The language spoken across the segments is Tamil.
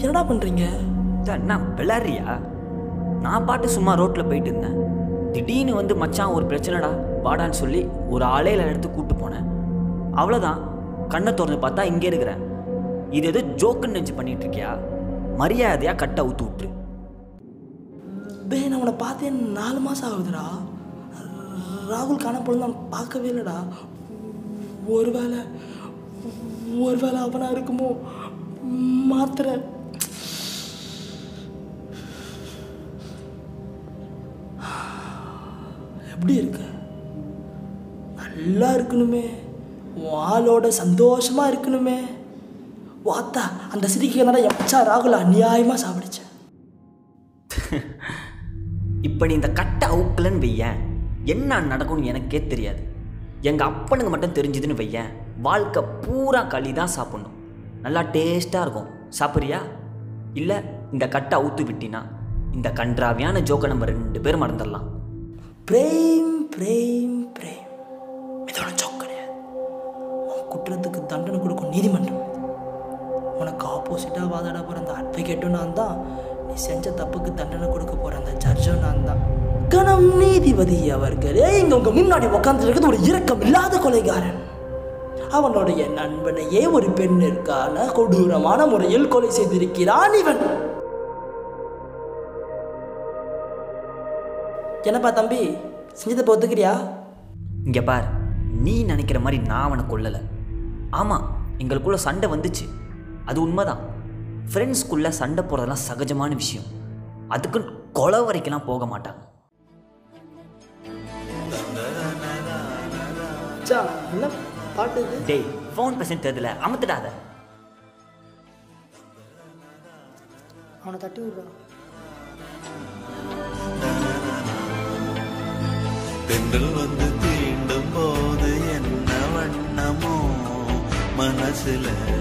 என்னடா பண்ணுறீங்க இதான் என்ன விளாட்றியா நான் பாட்டு சும்மா ரோட்டில் போயிட்டு இருந்தேன் திடீர்னு வந்து மச்சான் ஒரு பிரச்சனைடா வாடான்னு சொல்லி ஒரு அலையில எடுத்து கூட்டு போனேன் அவ்வளோதான் கண்ணை திறந்து பார்த்தா இங்கே இருக்கிறேன் இது எதோ ஜோக்குன்னு நினச்சி பண்ணிட்டு இருக்கியா மரியாதையாக கட்டை ஊத்து விட்டுரு டே நான் அவனை பார்த்தே நாலு மாதம் ஆகுதுடா ராகுல் காணப்பொழுது நான் பார்க்கவே இல்லைடா ஒருவேளை ஒருவேளை அவனா இருக்குமோ மாத்திரை எப்படி இருக்க நல்லா இருக்கணுமே உன் ஆளோட சந்தோஷமா இருக்கணுமே வாத்தா அந்த சிரிக்க என்னடா எச்சா ராகுல் அநியாயமாக சாப்பிடுச்சேன் இப்போ நீ இந்த கட்டை அவுக்கலன்னு வையேன் என்ன நடக்கும்னு எனக்கே தெரியாது எங்கள் அப்பனுக்கு மட்டும் தெரிஞ்சுதுன்னு வையேன் வாழ்க்கை பூரா களி தான் சாப்பிட்ணும் நல்லா டேஸ்ட்டாக இருக்கும் சாப்பிட்றியா இல்லை இந்த கட்டை அவுத்து விட்டினா இந்த கன்றாவியான ஜோக்கை நம்ம ரெண்டு பேரும் மறந்துடலாம் பிரேம் பிரேம் பிரேம் இதோட ஜோக் கிடையாது உன் குற்றத்துக்கு தண்டனை கொடுக்கும் நீதிமன்றம் உனக்கு ஆப்போசிட்டாக வாதாட போகிற அந்த அட்வொகேட்டும் நான் தான் நீ செஞ்ச தப்புக்கு தண்டனை கொடுக்க போகிற அந்த ஜட்ஜும் நான் தான் கணம் நீதிபதி அவர்களே இங்க உங்க முன்னாடி உட்காந்துருக்கிறது ஒரு இரக்கம் இல்லாத கொலைகாரன் அவனுடைய நண்பனையே ஒரு பெண்ணிற்கான கொடூரமான முறையில் கொலை செய்திருக்கிறான் இவன் என்னப்பா தம்பி செஞ்சதை ஒத்துக்கிறியா இங்கே பார் நீ நினைக்கிற மாதிரி நான் அவனை கொல்லலை ஆமாம் எங்களுக்குள்ள சண்டை வந்துச்சு அது உண்மைதான் ஃப்ரெண்ட்ஸ்குள்ளே சண்டை போடுறதெல்லாம் சகஜமான விஷயம் அதுக்கு கொலை வரைக்கெல்லாம் போக மாட்டாங்க சா என்ன பாட்டு இது டேய் ஃபோன் பேச தெரியல அமுத்துடாத அவனை தட்டி விடுறான் தென்றல் வந்து தீண்டும் போது என்ன வண்ணமோ மனசுல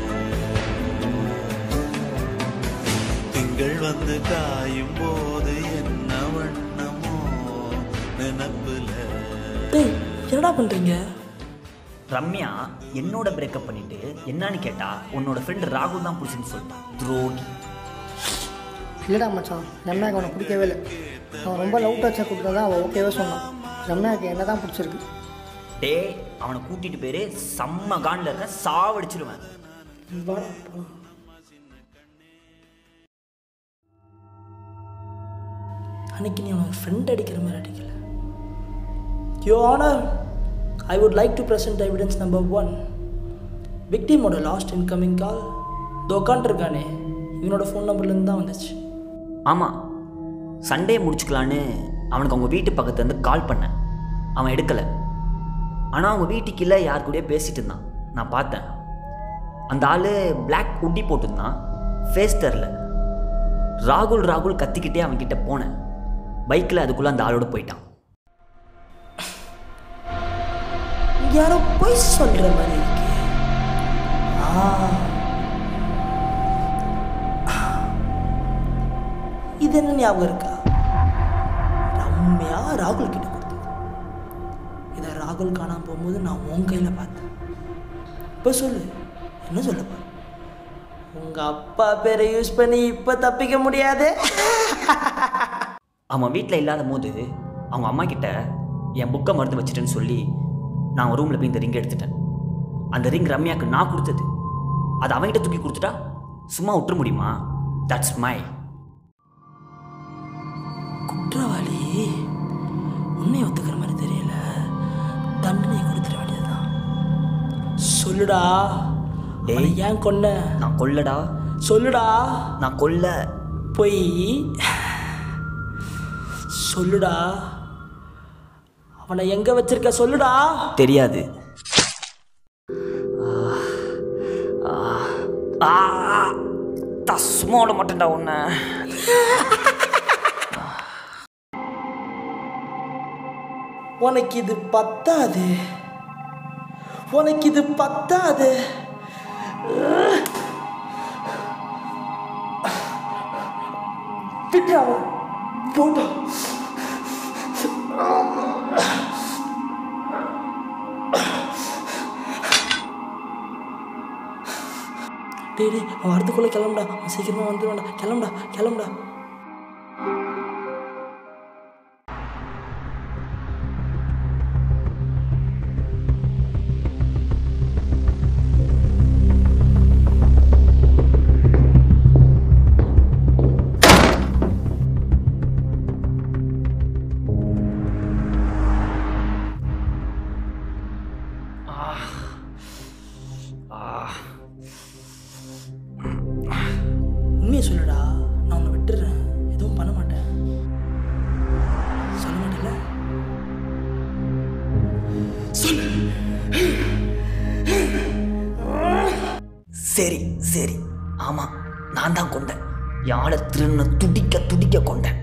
திங்கள் வந்து காயும் போது என்ன வண்ணமோ நினப்புல டேய் என்னடா பண்றீங்க ரம்யா என்னோட பிரேக்கப் பண்ணிட்டு என்னன்னு கேட்டா உன்னோட ஃப்ரெண்ட் ராகுல் தான் பிடிச்சுன்னு சொல்லிட்டான் துரோகி இல்லைடா மச்சான் ரம்யாவுக்கு அவனை பிடிக்கவே இல்லை அவன் ரொம்ப லவ் டச்சை கொடுத்தா தான் அவன் ஓகேவே சொன்னான் ரம்யாவுக்கு என்ன தான் பிடிச்சிருக்கு டேய் அவனை கூட்டிட்டு போயிரு செம்ம காண்டில் இருக்க சாவடிச்சிருவேன் வாடா, போலாம். அன்னைக்கு நீ அவன் ஃப்ரெண்ட் அடிக்கிற மாதிரி அடிக்கல your honour I would like to present evidence number one விக்டிமோட லாஸ்ட் இன்கமிங் கால் உட்காண்ட்ருக்கானே இவனோட ஃபோன் நம்பர்லேருந்து தான் வந்துச்சு ஆமாம் சண்டே முடிச்சுக்கலான்னு அவனுக்கு அவங்க வீட்டு பக்கத்துலேருந்து கால் பண்ணேன் அவன் எடுக்கலை ஆனால் அவங்க வீட்டுக்கு இல்லை யார் கூடயோ பேசிட்டு இருந்தான் நான் பார்த்தேன் அந்த ஆள் Black உட்டி போட்டிருந்தான் ஃபேஸ் தெரில ராகுல் ராகுல் கத்திக்கிட்டே அவன்கிட்ட போனேன் பைக்கில் அதுக்குள்ளே அந்த ஆளோட போயிட்டான் யாரோ பொய் சொல்ற மாதிரி இருக்கு ஆ. இது என்ன ஞாபகம் இருக்கா ரம்யா ராகுல் கிட்ட கொடுத்தது இதை ராகுல் காணாம போகும்போது நான் உன் கையில பார்த்தேன் இப்போ சொல்லு என்ன சொல்ல போற உங்க அப்பா பேரை யூஸ் பண்ணி இப்ப தப்பிக்க முடியாது அவன் வீட்டில் இல்லாத போது அவங்க அம்மா கிட்ட என் புக்கை மறந்து வச்சுட்டேன்னு சொல்லி நான் ரூமில் போய் இந்த ரிங் எடுத்துட்டேன் அந்த ரிங் ரம்யாக்கு நான் கொடுத்தது அது அவன்கிட்ட தூக்கி கொடுத்துட்டா சும்மா விட்டுற முடியுமா தட்ஸ் மை குற்றவாளி உன்னை ஒத்துக்கிற மாதிரி தெரியல தண்டனை கொடுத்துட வேண்டியதுதான் சொல்லுடா டேய். அவனை ஏன் கொன்ன நான் கொல்லடா சொல்லுடா நான் கொல்ல போய் சொல்லுடா அவனை எங்க வச்சிருக்க சொல்லுடா தெரியாது தஸ்மோட மட்டும்டா உன்னை உனக்கு இது பத்தாது உனக்கு இது பத்தாது விட்றா போட்டோம் டேய் டேய் அவன் வரதுக்குள்ளே கிளம்புடா அவன் சீக்கிரமாக வந்துடுவான்டா கிளம்புடா கிளம்புடா உண்மையை சொல்லுடா நான் உன்னை விட்டுடுறேன் எதுவும் பண்ண மாட்டேன் சொல்ல மாட்டேல சொல்லு சரி சரி ஆமாம் நான் தான் கொண்டேன் யாழை திருன்னு துடிக்க துடிக்க கொண்டேன்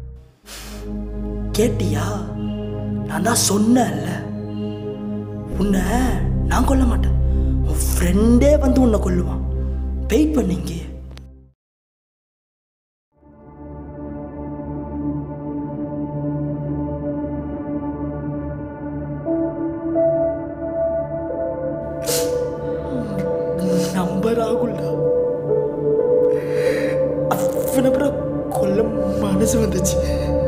கேட்டியா நான் தான் சொன்னேன்ல உன்னை நான் கொல்ல மாட்டேன் உன் ஃப்ரெண்டே வந்து உன்னை கொல்லுவான் வெயிட் பண்ணீங்க நம்ப ராகுல்டா அவனை அப்புறம் கொல்ல மனசு வந்துச்சு